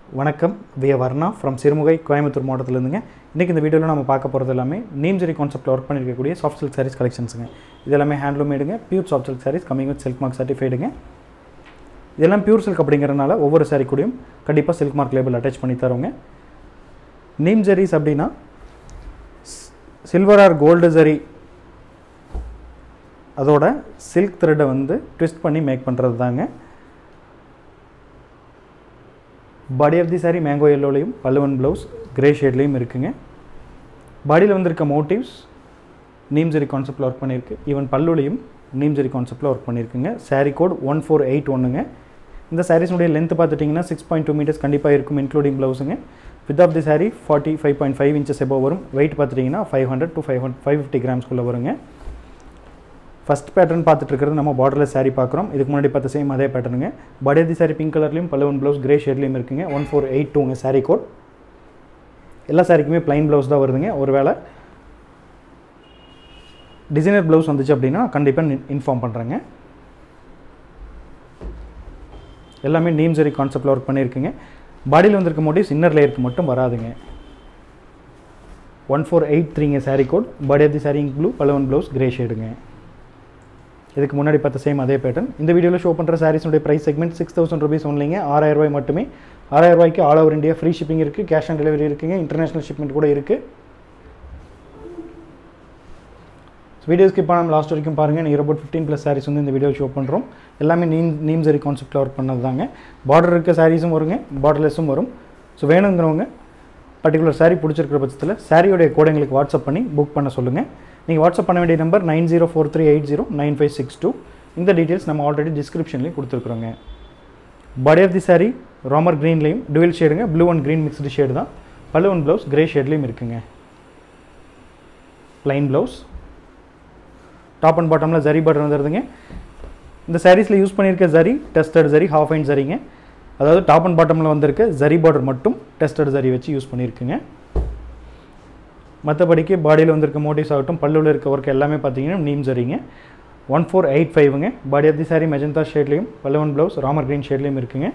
வணக்கம் V Varna from Sirumugai Coimbatore மாவட்டத்திலேருந்துங்க இன்றைக்கி இந்த வீடியோவில் நம்ம பார்க்க போகிறது எல்லாமே நீம்ஜரி கான்செப்ட்டில் ஒர்க் பண்ணியிருக்கக்கூடிய சாஃப்ட் சில்க் சாரீஸ் கலெக்ஷன்ஸுங்க இது எல்லாமே ஹேண்ட்லூமேடுங்க pure soft silk saris coming with silk mark சர்டிஃபைடுங்க இதெல்லாம் பியூர் சில்க் அப்படிங்கிறனால ஒவ்வொரு சாரீ கூடயும் கண்டிப்பாக சில்க் மார்க் லேபிள் அட்டாச் பண்ணி தரோங்க நீம் ஜெரிஸ் அப்படின்னா சில்வர் ஆர் கோல்டு ஜரி அதோட சில்க் த்ரெட்டை வந்து ட்விஸ்ட் பண்ணி மேக் பண்ணுறது தாங்க body of the sari mango எல்லோலையும் பல்லுவன் ப்ளவுஸ் கிரே ஷேட்லேயும் இருக்குங்க பாடியில் வந்திருக்க மோட்டிவ்ஸ் நீம்ஜரி கான்செப்டில் ஒர்க் பண்ணியிருக்கு ஈவன் பல்லுலையும் நீம்ஜரி கான்செப்டில் ஒர்க் பண்ணியிருக்குங்க sari code one four eight ஒன்றுங்க இந்த சாரீஸ்னுடைய லென்த் பார்த்துட்டிங்கன்னா சிக்ஸ் பாயிண்ட் டூ மீட்டர்ஸ் கண்டிப்பாக இருக்கும் இன்க்ளூடிங் ப்ளவுஸுங்க width of the sari forty five point five inches எபோ வரும் வெயிட் பார்த்துட்டிங்கன்னா five hundred to five hundred five fifty கிராம்ஸ்குள்ளே வருங்க ஃபஸ்ட் பேட்டர்ன் பார்த்துட்டு இருக்கிறது நம்ம பார்டரில் சாரீ பார்க்குறோம் இதுக்கு முன்னாடி பார்த்த சேம் அதே பேட்டர்னுங்க படேதி சாரி பிங்க் கலர்லையும் பல்லவன் ப்ளவுஸ் கிரே ஷேட்லையும் இருக்குங்க ஒன் ஃபோர் எயிட் டூங்க சாரீ கோட் எல்லா சாரிக்குமே ப்ளைன் ப்ளவுஸ் தான் வருதுங்க ஒருவேளை டிசைனர் ப்ளவுஸ் வந்துச்சு அப்படின்னா கண்டிப்பாக இன்ஃபார்ம் பண்ணுறேங்க எல்லாமே நீம் சரி கான்செப்டில் ஒர்க் பண்ணியிருக்குங்க பாடியில் வந்திருக்க மோட்டிவ்ஸ் இன்னர் லேயருக்கு மட்டும் வராதுங்க ஒன் ஃபோர் எயிட் த்ரீங்க sari code body of the sari blue பலவன் ப்ளவுஸ் கிரே ஷேடுங்க இதுக்கு முன்னாடி பார்த்த சேம் அதே பேட்டர்ன் இந்த வீடியோவில் ஷோ பண்ணுற சாரீஸுடைய price segment six thousand rupees ஒன்லிங்க ஆறாயிரம் ரூபாய் மட்டுமே ஆறாயிரம் ரூபாய்க்கு all over India free shipping இருக்குது கேஷ் ஆன் டெலிவரி இருக்குங்க இன்டர்நேஷனல் ஷிப்மெண்ட் கூட இருக்குது வீடியோ ஸ்கிப் பண்ணாமல் லாஸ்ட் வரைக்கும் பாருங்கள் நீங்கள் அபவுட் ஃபிஃப்டீன் ப்ளஸ் சாரீஸ் வந்து இந்த வீடியோ ஷோ பண்ணுறோம் எல்லாமே நீம் நீம் சரி கான்செப்ட்டில் ஒர்க் பண்ணது தாங்க பார்டர் இருக்க சாரீஸும் வருங்க பார்டர்லெஸ்ஸும் வரும் ஸோ வேணுங்கிறவங்க பர்டிகுலர் சாரீ பிடிச்சிருக்கிற பட்சத்தில் சாரியோடைய கோடை எங்களுக்கு வாட்ஸ்அப் பண்ணி புக் பண்ண சொல்லுங்கள் நீங்கள் வாட்ஸ்அப் பண்ண வேண்டிய number nine zero four three eight zero nine five six two இந்த டீட்டெயில்ஸ் நம்ம ஆல்ரெடி டிஸ்கிரிப்ஷன்லேயும் கொடுத்துருக்குறோங்க body of the sari Ramar க்ரீன்லேயும் டுவெல் ஷேடுங்க blue and green mixed shade தான் பல்லு ஒன் ப்ளவுஸ் கிரே ஷேட்லேயும் இருக்குங்க ப்ளைன் ப்ளவுஸ் டாப் அண்ட் பாட்டமில் ஜரி பார்டர் வந்துடுதுங்க இந்த சாரீஸில் யூஸ் பண்ணியிருக்க zari tested zari half fine ஜரிங்க அதாவது டாப் அண்ட் பாட்டமில் வந்திருக்க ஜரி பார்டர் மட்டும் டெஸ்டட் ஜரி வச்சு யூஸ் பண்ணியிருக்குங்க மற்றபடிக்கு பாடியில் வந்திருக்க மோட்டிவ்ஸ் ஆகட்டும் பல்லுவில் இருக்க ஒர்க் எல்லாமே பார்த்தீங்கன்னா நீம் ஜரிங்க ஒன் ஃபோர் எயிட் ஃபைவ்ங்க body of the sari magenta ஷேட்லேயும் பல்லுவன் ப்ளவுஸ் ராமர் க்ரீன் ஷேட்லேயும் இருக்குங்க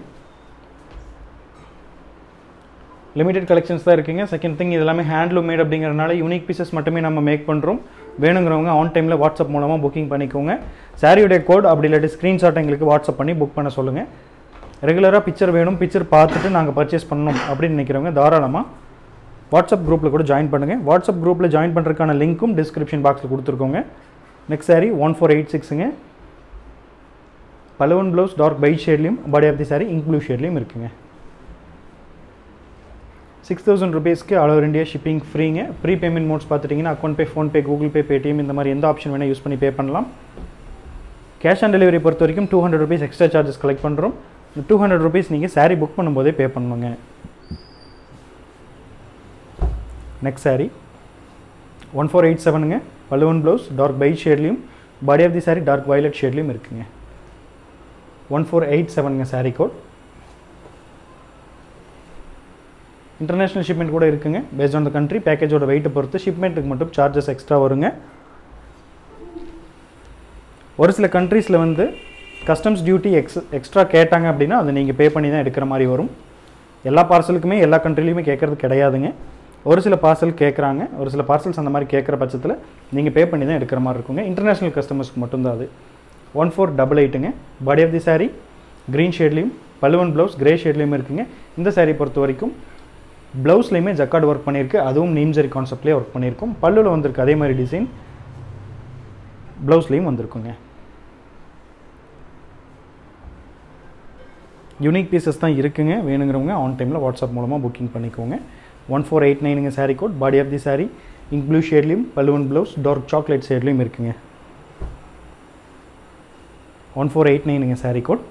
லிமிடெட் கலெக்ஷன்ஸ் தான் இருக்குங்க செகண்ட் திங் இது எல்லாமே ஹேண்ட்லூம் மேட் அப்படிங்கிறனால யூனிக் பீசஸ் மட்டுமே நம்ம மேக் பண்ணுறோம் வேணுங்கிறவங்க ஆன் டைமில் வாட்ஸ்அப் மூலமாக புக்கிங் பண்ணிக்கோங்க சாரியுடைய கோட் அப்படி இல்லாட்டி ஸ்க்ரீன்ஷாட் எங்களுக்கு வாட்ஸ்அப் பண்ணி புக் பண்ண சொல்லுங்கள் ரெகுலராக பிக்சர் வேணும் பிக்சர் பார்த்துட்டு நாங்கள் பர்ச்சேஸ் பண்ணணும் அப்படின்னு நினைக்கிறவங்க தாராளமாக வாட்ஸ்அப் குரூப்பில் கூட ஜாயின் பண்ணுங்கள் வாட்ஸ்அப் குரூப்பில் ஜாயின் பண்ணுறதுக்கான லிங்க்கும் டிஸ்கிரிப்ஷன் பாக்ஸில் கொடுத்துருக்கோங்க next sari one four eight சிக்ஸுங்க பலவன் ப்ளவுஸ் டார்க் பைட் ஷேட்லேயும் body of the sari ink blue ஷேட்லேயும் இருக்குங்க சிக்ஸ் தௌசண்ட் ருபீஸ்க்கு ஆல் ஓவர் இந்தியா ஷிப்பிங் ஃப்ரீங்க ப்ரீ பேமெண்ட் மோட்ஸ் பார்த்துட்டிங்கன்னா account pay PhonePe Google Pay Paytm இந்த மாதிரி எந்த ஆப்ஷன் வேணால் யூஸ் பண்ணி பே பண்ணலாம் கேஷ் ஆன் டெலிவரி பொறுத்த வரைக்கும் two hundred rupees extra charges collect பண்ணுறோம் இந்த டூ ஹண்ட்ரட் ருபீஸ் நீங்கள் சாரீ புக் பண்ணும்போதே பே பண்ணுங்க next sari one four eight செவனுங்க பல்லுவன் ப்ளவுஸ் டார்க் பைட் ஷேட்லேயும் body of the sari dark violet ஷேட்லேயும் இருக்குங்க ஒன் ஃபோர் எயிட் செவனுங்க சாரீ கோட் இன்டர்நேஷ்னல் ஷிப்மெண்ட் கூட இருக்குங்க பேஸ்ட் ஆன் த கண்ட்ரி பேக்கேஜோட வெயிட்டை பொறுத்து ஷிப்மெண்ட்டுக்கு மட்டும் சார்ஜஸ் எக்ஸ்ட்ரா வருங்க ஒரு சில கண்ட்ரீஸில் வந்து கஸ்டம்ஸ் டியூட்டி எக்ஸ் எக்ஸ்ட்ரா கேட்டாங்க அப்படின்னா அதை நீங்கள் பே பண்ணி தான் எடுக்கிற மாதிரி வரும் எல்லா பார்சலுக்குமே எல்லா கண்ட்ரிலையுமே கேட்குறது கிடையாதுங்க ஒரு சில பார்சல் கேட்குறாங்க ஒரு சில பார்சல்ஸ் அந்த மாதிரி கேட்குற பட்சத்தில் நீங்கள் பே பண்ணி தான் எடுக்கிற மாதிரி இருக்குங்க இன்டர்நேஷ்னல் கஸ்டமர்ஸ்க்கு மட்டும்தான் அது ஒன் ஃபோர் டபுள் எயிட்டுங்க body of the sari green ஷேட்லேயும் பல்லுவன் ப்ளவுஸ் கிரே ஷேட்லேயும் இருக்குங்க இந்த சாரீ பொறுத்த வரைக்கும் ப்ளவுஸ்லேயுமே ஜக்கார்டு ஒர்க் பண்ணியிருக்கு அதுவும் நீம்ஜரி கான்செப்ட்லேயே ஒர்க் பண்ணியிருக்கும் பல்லுவில் வந்திருக்கு அதே மாதிரி டிசைன் ப்ளவுஸ்லேயும் வந்திருக்குங்க யூனிக் பீசஸ் தான் இருக்குங்க வேணுங்கிறவங்க ஆன் டைமில் வாட்ஸ்அப் மூலமாக புக்கிங் பண்ணிக்கோங்க ஒன் ஃபோர் எயிட் நைனுங்க sari code body of the sari ink blue ஷேட்லேயும் பல்லுவன் ப்ளவுஸ் டார்க் சாக்லேட் ஷேட்லேயும் இருக்குங்க ஒன் ஃபோர் எயிட் நைனுங்க சாரீ கோட்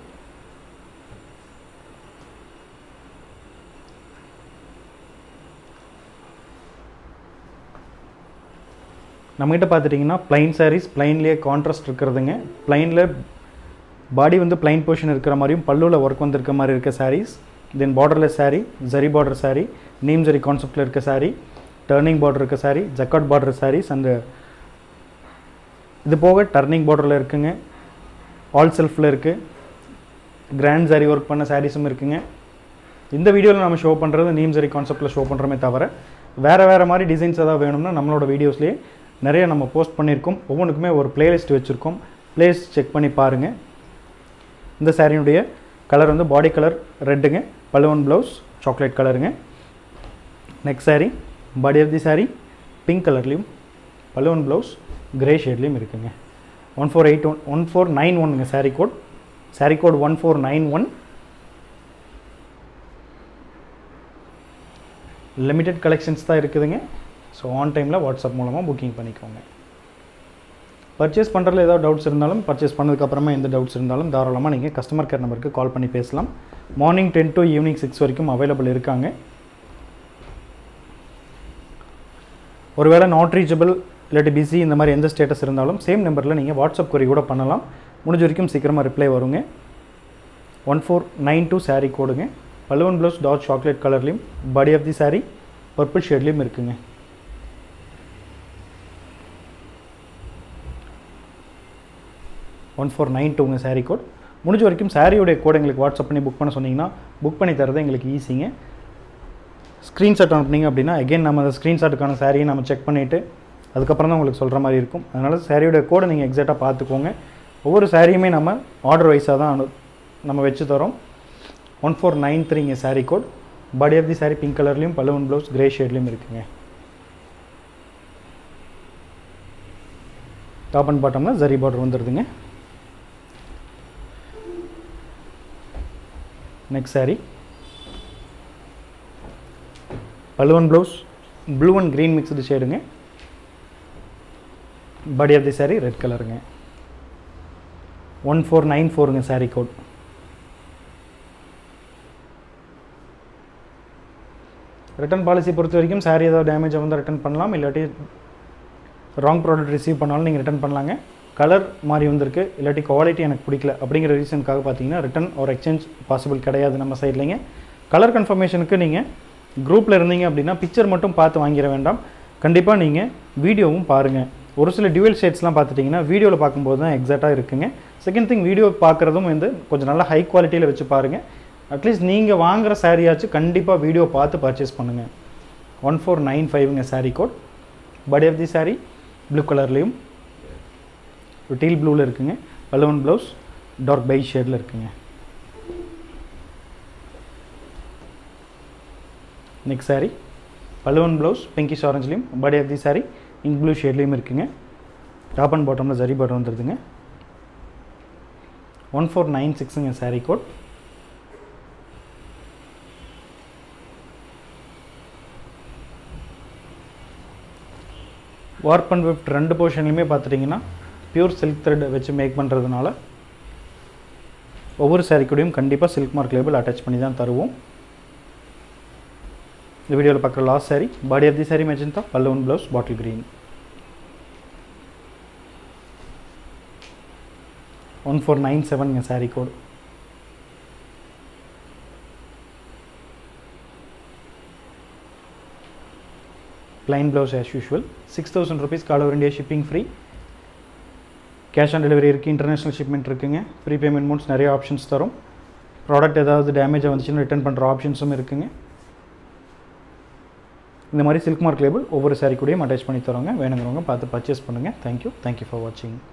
நம்மகிட்ட பார்த்துட்டிங்கன்னா ப்ளைன் சாரீஸ் ப்ளைன்லேயே கான்ட்ராஸ்ட் இருக்கிறதுங்க ப்ளைனில் பாடி வந்து ப்ளைன் போர்ஷன் இருக்கிற மாதிரியும் பல்லுவில் ஒர்க் வந்திருக்க மாதிரி இருக்க saris then borderless sari zari border sari neem zari கான்செப்டில் இருக்க சாரீ டர்னிங் பார்டர் இருக்க sari jacquard border saris and இது போக டர்னிங் பார்டரில் இருக்குங்க ஆல் செல்ஃபில் இருக்குது கிராண்ட் சாரீ ஒர்க் பண்ண சாரீஸும் இருக்குங்க இந்த வீடியோவில் நம்ம ஷோ பண்ணுறது நீம் சரி கான்செப்ட்டில் ஷோ பண்ணுறோமே தவிர வேறு வேறு மாதிரி டிசைன்ஸ் ஏதாவது வேணும்னா நம்மளோட வீடியோஸ்லேயே நிறைய நம்ம போஸ்ட் பண்ணியிருக்கோம் ஒவ்வொன்றுக்குமே ஒரு பிளேலிஸ்ட் வச்சுருக்கோம் பிளேஸ் செக் பண்ணி பாருங்கள் இந்த சாரியினுடைய கலர் வந்து பாடி கலர் ரெட்டுங்க பலுவன் ப்ளவுஸ் சாக்லேட் கலருங்க next sari body of the sari pink கலர்லேயும் பலுவன் ப்ளவுஸ் கிரே ஷேட்லேயும் இருக்குங்க one four eight one one four nine ஒன்னுங்க sari code sari code one four nine one limited collections தான் இருக்குதுங்க ஸோ ஆன் டைமில் வாட்ஸ்அப் மூலமாக புக்கிங் பண்ணிக்கோங்க பர்ச்சேஸ் பண்ணுறதுல ஏதாவது டவுட்ஸ் இருந்தாலும் பர்ச்சேஸ் பண்ணதுக்கப்புறமா எந்த டவுட்ஸ் இருந்தாலும் தாராளமாக நீங்கள் கஸ்டமர் கேர் நம்பருக்கு கால் பண்ணி பேசலாம் morning ten to evening six வரைக்கும் அவைலபிள் இருக்காங்க ஒருவேளை நாட் ரீச்சபிள் இல்லாட்டி பிஸி இந்த மாதிரி எந்த ஸ்டேட்டஸ் இருந்தாலும் சேம் நம்பரில் நீங்கள் வாட்ஸ்அப் குறி கூட பண்ணலாம் முடிஞ்ச வரைக்கும் சீக்கிரமாக ரிப்ளை வருங்க one four nine two sari கோடுங்க பலுவன் ப்ளவுஸ் டாட் சாக்லேட் கலர்லேயும் body of the sari purple ஷேட்லேயும் இருக்குங்க ஒன் ஃபோர் நைன் டூங்க சாரீ கோட் முடிஞ்ச வரைக்கும் சாரியோடைய கோட் எங்களுக்கு வாட்ஸ்அப் பண்ணி புக் பண்ண சொன்னீங்கன்னா புக் பண்ணி தரது எங்களுக்கு ஈஸிங்க ஸ்க்ரீன்ஷாட் அனுப்புனீங்க அப்படின்னா அகைன் நம்ம அந்த ஸ்க்ரீன்ஷாட்டுக்கான சாரியை நம்ம செக் பண்ணிவிட்டு அதுக்கப்புறம் தான் உங்களுக்கு சொல்கிற மாதிரி இருக்கும் அதனால் சாரியோடைய கோடை நீங்கள் எக்ஸாக்டாக பார்த்துக்கோங்க ஒவ்வொரு சாரியுமே நம்ம ஆர்டர் வைஸாக தான் அனு நம்ம வச்சு தரோம் ஒன் ஃபோர் நைன் த்ரீங்க sari code body of the sari pink கலர்லேயும் பலுவன் ப்ளவுஸ் கிரே ஷேட்லேயும் இருக்குங்க டாப் அண்ட் பாட்டமில் ஜரி பார்டர் வந்துடுதுங்க நெக்ஸ்ட் சாரீ பலுவன் blouse blue and green mixed ஷேடுங்க body of the sari red கலருங்க ஒன் ஃபோர் நைன் ஃபோருங்க சாரீ கோட் ரிட்டர்ன் பாலிசி பொறுத்த வரைக்கும் சாரீ ஏதாவது டேமேஜ் வந்து ரிட்டர்ன் பண்ணலாம் இல்லாட்டி ராங் ப்ராடக்ட் ரிசீவ் பண்ணாலும் நீங்கள் ரிட்டர்ன் பண்ணலாங்க கலர் மாதிரி வந்திருக்கு இல்லாட்டி குவாலிட்டி எனக்கு பிடிக்கல அப்படிங்கிற ரீசனுக்காக பார்த்தீங்கன்னா ரிட்டன் ஒரு எக்ஸ்சேஞ்ச் பாசிபிள் கிடையாது நம்ம சைட்லேங்க கலர் கன்ஃபர்மேஷனுக்கு நீங்கள் குரூப்பில் இருந்தீங்க அப்படின்னா பிக்சர் மட்டும் பார்த்து வாங்கிட வேண்டாம் கண்டிப்பாக நீங்கள் வீடியோவும் பாருங்கள் ஒரு சில டியூவல் ஷேட்ஸ்லாம் பார்த்துட்டிங்கன்னா வீடியோவில் பார்க்கும்போது தான் எக்ஸாக்டாக இருக்குங்க செகண்ட் திங் வீடியோ பார்க்குறதும் வந்து கொஞ்சம் நல்லா ஹை குவாலிட்டியில் வச்சு பாருங்கள் அட்லீஸ்ட் நீங்கள் வாங்குகிற சாரியாச்சும் கண்டிப்பாக வீடியோ பார்த்து பர்ச்சேஸ் பண்ணுங்கள் ஒன் ஃபோர் நைன் ஃபைவ்ங்க sari code body of the sari blue கலர்லேயும் டீல் ப்ளூவில் இருக்குங்க பலவன் ப்ளவுஸ் டார்க் பை ஷேடில் இருக்குங்க நெக்ஸ்ட் சாரீ பலுவன் ப்ளவுஸ் பிங்கிஷ் ஆரஞ்சுலேயும் body of the sari ink blue ஷேட்லேயும் இருக்குங்க டாப் அண்ட் பாட்டமில் ஜரி பாட்டம் வந்துடுதுங்க ஒன் ஃபோர் நைன் சிக்ஸுங்க sari code warp and weft ரெண்டு போர்ஷன்லையுமே பார்த்துட்டிங்கன்னா பியூர் சில்க் த்ரெட் வச்சு மேக் பண்ணுறதுனால ஒவ்வொரு சாரீ கூடயும் கண்டிப்பாக சில்க் மார்க் லேபிள் அட்டாச் பண்ணி தான் தருவோம் இந்த வீடியோவில் பார்க்குற last sari body of the sari magenta பல்லுவன் blouse bottle green one four nine செவனுங்க sari code plain blouse as usual 6000 rupees all over India shipping free cash on delivery இருக்குது இன்டர்நேஷ்னல் ஷிப்மெண்ட் இருக்குங்க ஃப்ரீ பேமெண்ட் மோட்ஸ் நிறைய ஆப்ஷன்ஸ் தரும் product ஏதாவது damage வந்துச்சுன்னா return பண்ணுற ஆப்ஷன்ஸும் இருக்குங்க இந்த மாதிரி சில்க் மார்க் லேபிள் ஒவ்வொரு சாரீ கூடயும் அட்டாச் பண்ணி தரோங்க வேணுங்கிறவங்க பார்த்து பர்ச்சேஸ் பண்ணுங்கள் தேங்க்யூ தேங்க்யூ ஃபார் வாட்சிங்